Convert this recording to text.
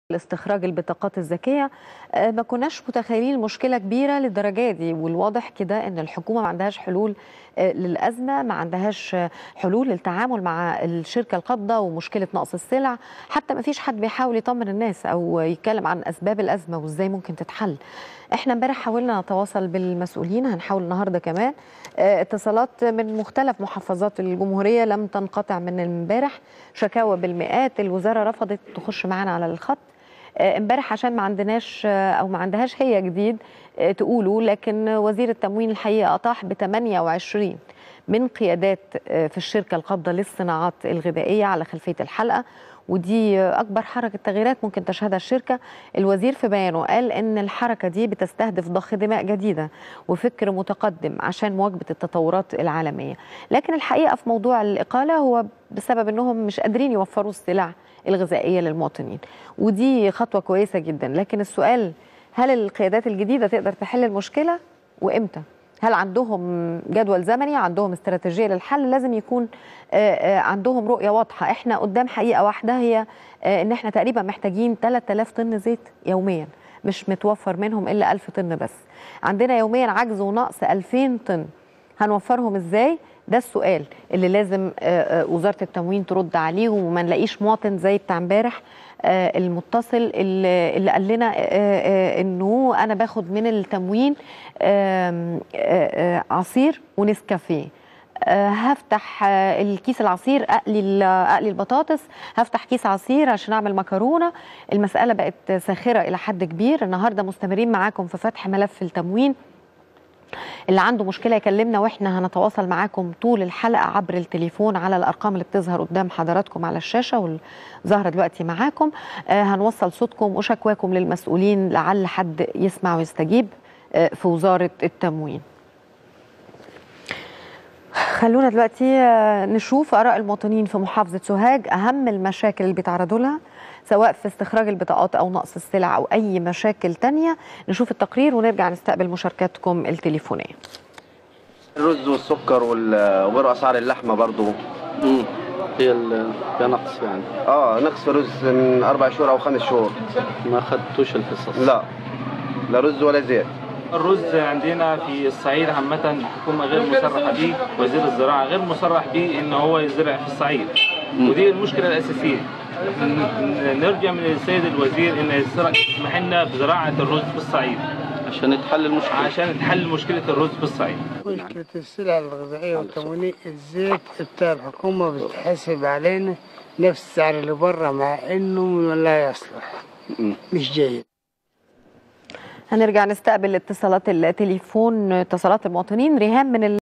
لاستخراج البطاقات الذكية آه، ما كناش متخيلين مشكلة كبيرة للدرجة دي والواضح كده ان الحكومة ما عندهاش حلول آه، للأزمة ما عندهاش آه، حلول للتعامل مع الشركة القابضة ومشكلة نقص السلع حتى ما فيش حد بيحاول يطمن الناس أو يتكلم عن أسباب الأزمة وإزاي ممكن تتحل احنا امبارح حاولنا نتواصل بالمسؤولين هنحاول النهارده كمان آه، اتصالات من مختلف محافظات الجمهوريه لم تنقطع من امبارح شكاوى بالمئات الوزاره رفضت تخش معانا على الخط آه، امبارح عشان ما عندناش آه، او ما عندهاش هي جديد آه، تقولوا لكن وزير التموين الحقيقه اطاح ب 28 من قيادات آه، في الشركه القابضه للصناعات الغذائيه على خلفيه الحلقه ودي اكبر حركه تغييرات ممكن تشهدها الشركه الوزير في بيانه قال ان الحركه دي بتستهدف ضخ دماء جديده وفكر متقدم عشان مواكبه التطورات العالميه لكن الحقيقه في موضوع الاقاله هو بسبب انهم مش قادرين يوفروا السلع الغذائيه للمواطنين ودي خطوه كويسه جدا لكن السؤال هل القيادات الجديده تقدر تحل المشكله وامتى هل عندهم جدول زمني عندهم استراتيجيه للحل لازم يكون آه، آه، عندهم رؤيه واضحه احنا قدام حقيقه واحده هي آه، ان احنا تقريبا محتاجين 3000 طن زيت يوميا مش متوفر منهم الا 1000 طن بس عندنا يوميا عجز ونقص 2000 طن هنوفرهم ازاي ده السؤال اللي لازم آه، آه، وزاره التموين ترد عليه وما نلاقيش مواطن زي بتاع امبارح آه، المتصل اللي اللي قال لنا آه، آه، انه انا باخد من التموين آم، آه، آه، عصير ونسكافيه آه، هفتح آه، الكيس العصير اقلي ال- اقلي البطاطس هفتح كيس عصير عشان اعمل مكرونه المساله بقت ساخره الى حد كبير النهارده مستمرين معاكم في فتح ملف التموين اللي عنده مشكله يكلمنا واحنا هنتواصل معاكم طول الحلقه عبر التليفون على الارقام اللي بتظهر قدام حضراتكم على الشاشه والظاهره دلوقتي معاكم آه هنوصل صوتكم وشكواكم للمسؤولين لعل حد يسمع ويستجيب آه في وزاره التموين خلونا دلوقتي آه، نشوف اراء المواطنين في محافظه سوهاج اهم المشاكل اللي بيتعرضوا لها سواء في استخراج البطاقات او نقص السلع او اي مشاكل تانية نشوف التقرير ونرجع نستقبل مشاركاتكم التليفونيه الرز والسكر وال- وغير اسعار اللحمه برضو امم هي ال- فيها نقص يعني اه نقص رز من اربع شهور او خمس شهور ما اخذتوش الحصص لا لا رز ولا زيت الرز عندنا في الصعيد عامة الحكومة غير مصرحة به وزير الزراعة غير مصرح به إن هو يزرع في الصعيد ودي المشكلة الأساسية ن- نرجع من السيد الوزير إن يسرع- يسمح لنا بزراعة الرز في الصعيد عشان يتحل المشكله عشان تحل مشكلة الرز في الصعيد مشكلة السلع الغذائية والتموينية الزيت بتاع الحكومة بتحسب علينا نفس السعر اللي بره مع انه لا يصلح مش جيد هنرجع نستقبل اتصالات التليفون اتصالات المواطنين ريهام من